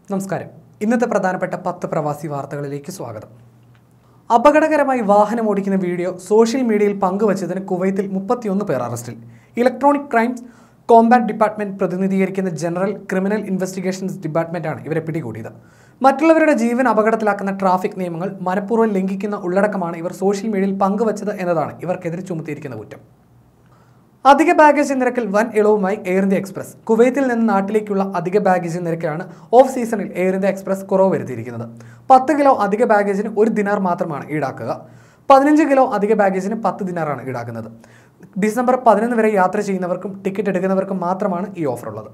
നമസ്കാരം ഇന്നത്തെ പ്രധാനപ്പെട്ട പത്ത് പ്രവാസി വാർത്തകളിലേക്ക് സ്വാഗതം അപകടകരമായി വാഹനം ഓടിക്കുന്ന വീഡിയോ സോഷ്യൽ മീഡിയയിൽ പങ്കുവച്ചതിന് കുവൈത്തിൽ മുപ്പത്തിയൊന്ന് പേർ അറസ്റ്റിൽ ഇലക്ട്രോണിക് ക്രൈംസ് കോമ്പാറ്റ് ഡിപ്പാർട്ട്മെന്റ് പ്രതിനിധീകരിക്കുന്ന ജനറൽ ക്രിമിനൽ ഇൻവെസ്റ്റിഗേഷൻസ് ഡിപ്പാർട്ട്മെന്റാണ് ഇവരെ പിടികൂടിയത് മറ്റുള്ളവരുടെ ജീവൻ അപകടത്തിലാക്കുന്ന ട്രാഫിക് നിയമങ്ങൾ മനഃപൂർവ്വം ലംഘിക്കുന്ന ഉള്ളടക്കമാണ് ഇവർ സോഷ്യൽ മീഡിയയിൽ പങ്കുവച്ചത് എന്നതാണ് ഇവർക്കെതിരെ ചുമത്തിയിരിക്കുന്ന കുറ്റം അധിക ബാഗേജ് നിരക്കിൽ വൻ ഇളവുമായി എയർ ഇന്ത്യ എക്സ്പ്രസ് കുവൈത്തിൽ നിന്ന് നാട്ടിലേക്കുള്ള അധിക ബാഗേജ് നിരക്കിലാണ് ഓഫ് സീസണിൽ എയർ ഇന്ത്യ എക്സ്പ്രസ് കുറവ് വരുത്തിയിരിക്കുന്നത് പത്ത് കിലോ അധിക ബാഗേജിന് ഒരു ദിനാർ മാത്രമാണ് ഈടാക്കുക പതിനഞ്ച് കിലോ അധിക ബാഗേജിന് പത്ത് ദിനാറാണ് ഈടാക്കുന്നത് ഡിസംബർ പതിനൊന്ന് വരെ യാത്ര ചെയ്യുന്നവർക്കും ടിക്കറ്റ് എടുക്കുന്നവർക്കും മാത്രമാണ് ഈ ഓഫർ ഉള്ളത്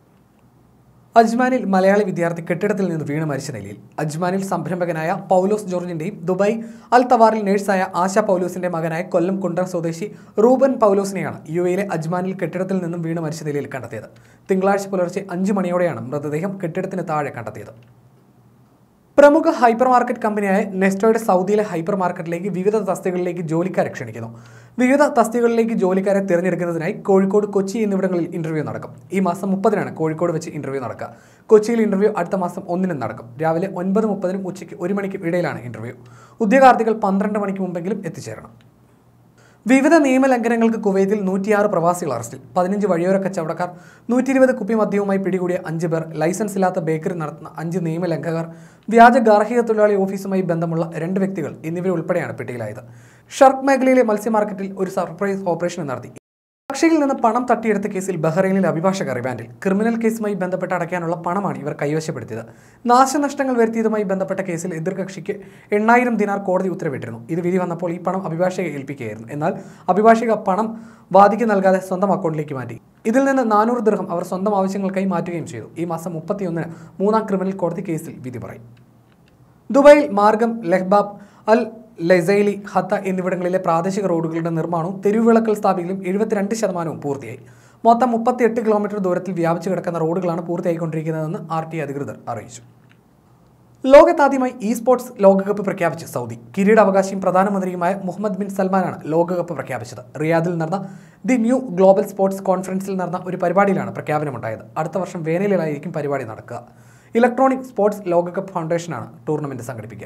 അജ്മാനിൽ മലയാളി വിദ്യാർത്ഥി കെട്ടിടത്തിൽ നിന്ന് വീണ് മരിച്ച നിലയിൽ അജ്മാനിൽ സംരംഭകനായ പൗലോസ് ജോർജിന്റെയും ദുബായ് അൽ തവാറിൽ നഴ്സായ ആശ പൗലോസിന്റെ മകനായ കൊല്ലം കുണ്ടർ സ്വദേശി റൂബൻ പൗലോസിനെയാണ് യു എയിലെ അജ്മാനിൽ കെട്ടിടത്തിൽ നിന്നും വീണ് മരിച്ച നിലയിൽ കണ്ടെത്തിയത് തിങ്കളാഴ്ച പുലർച്ചെ അഞ്ച് മണിയോടെയാണ് മൃതദേഹം കെട്ടിടത്തിന് താഴെ കണ്ടെത്തിയത് പ്രമുഖ ഹൈപ്പർ മാർക്കറ്റ് കമ്പനിയായ നെസ്റ്റോയുടെ സൗദിയിലെ ഹൈപ്പർ മാർക്കറ്റിലേക്ക് വിവിധ തസ്തികകളിലേക്ക് ജോലിക്കാരെ ക്ഷണിക്കുന്നു വിവിധ തസ്തികകളിലേക്ക് ജോലിക്കാരെ തിരഞ്ഞെടുക്കുന്നതിനായി കോഴിക്കോട് കൊച്ചി എന്നിവിടങ്ങളിൽ ഇന്റർവ്യൂ നടക്കും ഈ മാസം മുപ്പതിനാണ് കോഴിക്കോട് വെച്ച് ഇന്റർവ്യൂ നടക്കുക കൊച്ചിയിൽ ഇന്റർവ്യൂ അടുത്ത മാസം ഒന്നിനും നടക്കും രാവിലെ ഒൻപത് മുപ്പതിനും ഉച്ചയ്ക്ക് ഒരു മണിക്കും ഇടയിലാണ് ഇന്റർവ്യൂ ഉദ്യോഗാർത്ഥികൾ പന്ത്രണ്ട് മണിക്ക് മുമ്പെങ്കിലും എത്തിച്ചേരണം വിവിധ നിയമലംഘനങ്ങൾക്ക് കുവൈത്തിൽ നൂറ്റിയാറ് പ്രവാസികൾ അറസ്റ്റിൽ പതിനഞ്ച് വഴിയോര കച്ചവടക്കാർ നൂറ്റി ഇരുപത് കുപ്പി മദ്യവുമായി പിടികൂടിയ അഞ്ച് പേർ ലൈസൻസ് ഇല്ലാത്ത ബേക്കറി നടത്തുന്ന അഞ്ച് നിയമലംഘകർ വ്യാജ ഗാർഹിക തൊഴിലാളി ഓഫീസുമായി ബന്ധമുള്ള രണ്ട് വ്യക്തികൾ എന്നിവരുൾപ്പെടെയാണ് പിടിയിലായത് ഷർക്ക് മേഖലയിലെ മത്സ്യ മാർക്കറ്റിൽ ഒരു സർപ്രൈസ് ഓപ്പറേഷൻ നടത്തി കക്ഷിയിൽ നിന്ന് പണം തട്ടിയെടുത്ത കേസിൽ ബഹ്റൈനിലെ അഭിഭാഷക റിമാൻഡിൽ ക്രിമിനൽ കേസുമായി ബന്ധപ്പെട്ട് അടയ്ക്കാനുള്ള പണമാണ് ഇവർ കൈവശപ്പെടുത്തിയത് നാശനഷ്ടങ്ങൾ വരുത്തിയതുമായി ബന്ധപ്പെട്ട കേസിൽ എതിർകക്ഷിക്ക് എണ്ണായിരം ദിനാർ കോടതി ഉത്തരവിട്ടിരുന്നു ഇത് വിധി വന്നപ്പോൾ ഈ പണം അഭിഭാഷകയെ ഏൽപ്പിക്കുകയായിരുന്നു എന്നാൽ അഭിഭാഷക പണം വാദിക്ക് നൽകാതെ സ്വന്തം അക്കൗണ്ടിലേക്ക് മാറ്റി ഇതിൽ നിന്ന് നാനൂറ് ദീർഘം അവർ സ്വന്തം ആവശ്യങ്ങൾക്കായി മാറ്റുകയും ചെയ്തു ഈ മാസം മുപ്പത്തിയൊന്നിന് മൂന്നാം ക്രിമിനൽ കോടതി കേസിൽ വിധി പറയും ദുബായിൽ മാർഗം ലെഹ്ബാബ് അൽ ലസൈലി ഹത്ത എന്നിവിടങ്ങളിലെ പ്രാദേശിക റോഡുകളുടെ നിർമ്മാണവും തെരുവുവിളക്കൽ സ്ഥാപിക്കലും എഴുപത്തിരണ്ട് ശതമാനവും പൂർത്തിയായി മൊത്തം മുപ്പത്തിയെട്ട് കിലോമീറ്റർ ദൂരത്തിൽ വ്യാപിച്ചു കിടക്കുന്ന റോഡുകളാണ് പൂർത്തിയായിക്കൊണ്ടിരിക്കുന്നതെന്ന് ആർ ടി അധികൃതർ അറിയിച്ചു ലോകത്താദ്യമായി ഇ സ്പോർട്സ് ലോകകപ്പ് പ്രഖ്യാപിച്ച് സൗദി കിരീടാവകാശിയും പ്രധാനമന്ത്രിയുമായ മുഹമ്മദ് ബിൻ സൽമാനാണ് ലോകകപ്പ് പ്രഖ്യാപിച്ചത് റിയാദിൽ നടന്ന ദി ന്യൂ ഗ്ലോബൽ സ്പോർട്സ് കോൺഫറൻസിൽ നടന്ന ഒരു പരിപാടിയിലാണ് പ്രഖ്യാപനമുണ്ടായത് അടുത്ത വർഷം വേനലിലായിരിക്കും പരിപാടി നടക്കുക ഇലക്ട്രോണിക് സ്പോർട്സ് ലോകകപ്പ് ഫൗണ്ടേഷനാണ് ടൂർണമെന്റ് സംഘടിപ്പിക്കുക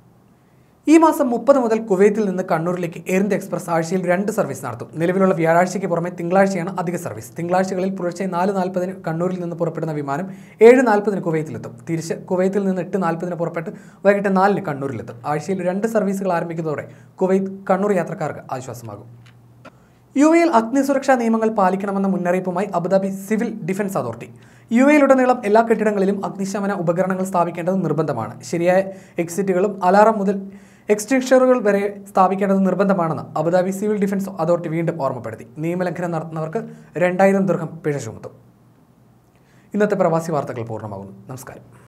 ഈ മാസം മുപ്പത് മുതൽ കുവൈത്തിൽ നിന്ന് കണ്ണൂരിലേക്ക് എയർ ഇന്ത്യ എക്സ്പ്രസ് ആഴ്ചയിൽ രണ്ട് സർവീസ് നടത്തും നിലവിലുള്ള വ്യാഴാഴ്ചയ്ക്ക് പുറമെ തിങ്കളാഴ്ചയാണ് അധിക സർവീസ് തിങ്കളാഴ്ചകളിൽ പുലർച്ചെ നാല് നാൽപ്പതിന് കണ്ണൂരിൽ നിന്ന് പുറപ്പെടുന്ന വിമാനം ഏഴ് നാൽപ്പതിന് കുവൈത്തിലെത്തും തിരിച്ച് കുവൈത്തിൽ നിന്ന് എട്ട് നാൽപ്പതിന് പുറപ്പെട്ട് വൈകിട്ട് നാലിന് കണ്ണൂരിലെത്തും ആഴ്ചയിൽ രണ്ട് സർവീസുകൾ ആരംഭിക്കുന്നതോടെ കുവൈത്ത് കണ്ണൂർ യാത്രക്കാർക്ക് ആശ്വാസമാകും യു എയിൽ അഗ്നിസുരക്ഷാ നിയമങ്ങൾ പാലിക്കണമെന്ന മുന്നറിയിപ്പുമായി Abu Dhabi civil defence authority U എയിലുടനീളം എല്ലാ കെട്ടിടങ്ങളിലും അഗ്നിശമന ഉപകരണങ്ങൾ സ്ഥാപിക്കേണ്ടത് നിർബന്ധമാണ് ശരിയായ എക്സിറ്റുകളും അലാറം മുതൽ എക്സ്റ്റിങ്ഷറുകൾ വരെ സ്ഥാപിക്കേണ്ടത് നിർബന്ധമാണെന്ന് അബുദാബി സിവിൽ ഡിഫൻസ് അതോറിറ്റി വീണ്ടും ഓർമ്മപ്പെടുത്തി നിയമലംഘനം നടത്തുന്നവർക്ക് രണ്ടായിരം ദീർഘം പിഴ ചുമത്തും ഇന്നത്തെ പ്രവാസി വാർത്തകൾ പൂർണ്ണമാകുന്നു നമസ്കാരം